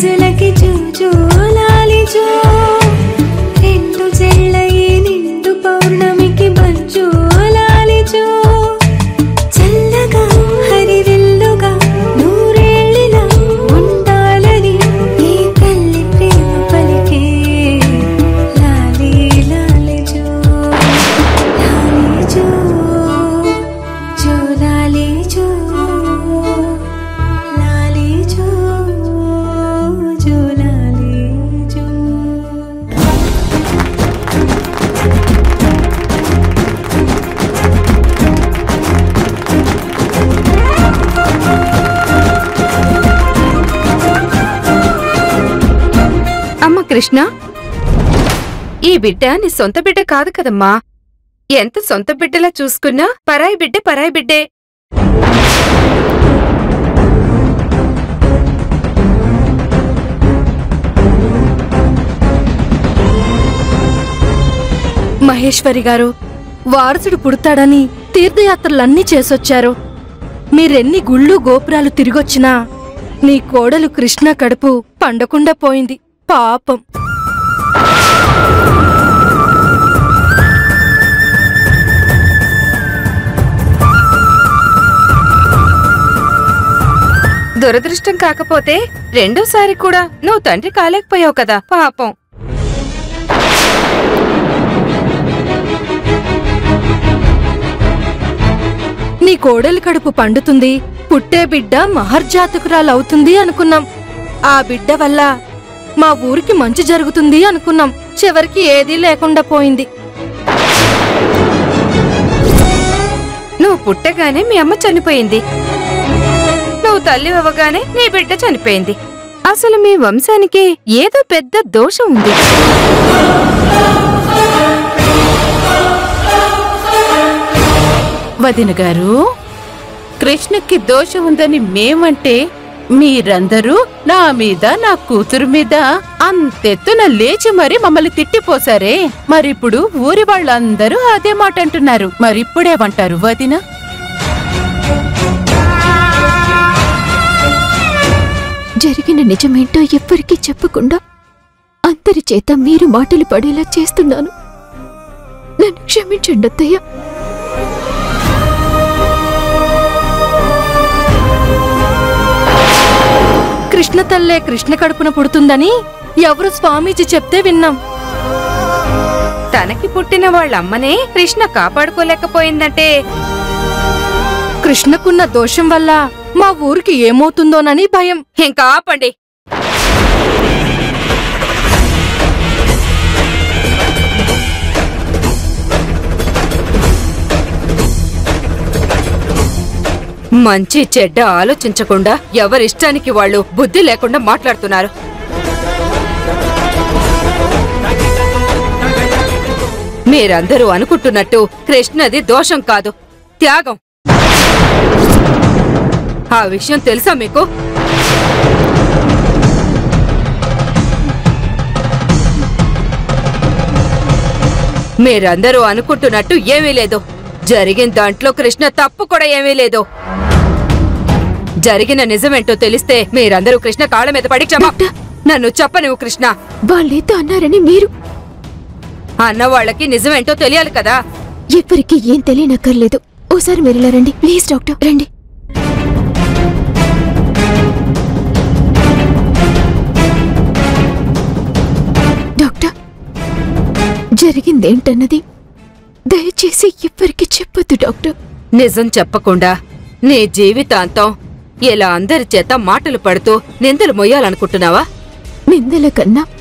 రోజులకి చూచూ లాలిచూ రెండు చెళ్ళయి నిండు పౌర్ణమికి బంచు లాలిచూ చల్లగా హరివిల్లుగా నూరేళ్ళిలా ఉండాలని ఈ తల్లి ప్రేమ పలికే లాలి లాలిజో లాలిజో జో లాలిజో లాలిజో జో లాలిజో అమ్మ కృష్ణ ఈ బిడ్డ నీ సొంత బిడ్డ కాదు కదమ్మా ఎంత సొంత బిడ్డలా చూసుకున్నా పరాయి బిడ్డ పరాయి బిడ్డే మహేశ్వరి గారు వారసుడు పుడతాడని తీర్థయాత్రలన్నీ చేసొచ్చారు మీరెన్ని గుళ్ళు గోపురాలు తిరిగొచ్చినా నీ కోడలు కృష్ణ కడుపు పండకుండా పోయింది పాపం దురదృష్టం కాకపోతే రెండోసారి కూడా నువ్వు తండ్రి కాలేకపోయావు కదా పాపం నీ కోడలి కడుపు పండుతుంది పుట్టే బిడ్డ మహర్జాతకురాలవుతుంది అనుకున్నాం ఆ బిడ్డ వల్ల మా ఊరికి మంచి జరుగుతుంది అనుకున్నాం చివరికి ఏదీ లేకుండా పోయింది నువ్వు పుట్టగానే మీ అమ్మ చనిపోయింది నువ్వు తల్లి అవ్వగానే నీ బిడ్డ చనిపోయింది అసలు మీ వంశానికి ఏదో పెద్ద దోషం ఉంది వదిన గారు కృష్ణకి దోషం ఉందని మేమంటే మీరందరూ నా మీద నా కూతురు మీద అంతెత్తున లేచి మరి మమ్మల్ని తిట్టిపోసారే మరిప్పుడు ఊరి వాళ్ళందరూ అదే మాట అంటున్నారు మరిప్పుడేమంటారు వదిన జరిగిన నిజమేంటో ఎవ్వరికీ చెప్పకుండా అందరి చేత మీరు మాటలు పడేలా చేస్తున్నాను నన్ను క్షమించండి అత్తయ్య కృష్ణ తల్లే కృష్ణ కడుపున పుడుతుందని ఎవరు స్వామీజీ చెప్తే విన్నాం తనకి పుట్టిన వాళ్ళమ్మనే కృష్ణ కాపాడుకోలేకపోయిందంటే కృష్ణకున్న దోషం వల్ల మా ఊరికి ఏమవుతుందోనని భయం ఇంకా ఆపండి మంచి చెడ్డ ఆలోచించకుండా ఎవరిష్టానికి వాళ్ళు బుద్ధి లేకుండా మాట్లాడుతున్నారు మీరందరూ అనుకుంటున్నట్టు కృష్ణది దోషం కాదు త్యాగం ఆ విషయం తెలుసా మీకు మీరందరూ అనుకుంటున్నట్టు ఏమీ లేదు జరిగిన దాంట్లో కృష్ణ తప్పు కూడా ఏమీ లేదు జరిగిన నిజమేంటో తెలిస్తే మీరందరూ కృష్ణ కాళ్ళ మీద పడి క్షమా నన్ను చెప్పనివ్వు కృష్ణ వాళ్ళేదో అన్నారని మీరు అన్న వాళ్ళకి నిజమేంటో తెలియాలి కదా ఎవ్వరికీ ఏం తెలియనక్కర్లేదు ఓసారి మీరు ఇలా రండి ప్లీజ్ డాక్టర్ రండి డాక్టర్ జరిగిందేంటన్నది దయచేసి ఎవ్వరికి చెప్పొద్దు డాక్టర్ నిజం చెప్పకుండా నీ జీవితాంతం ఇలా అందరి చేత మాటలు పడుతూ నిందలు మొయ్యాలనుకుంటున్నావా నిందల కన్నా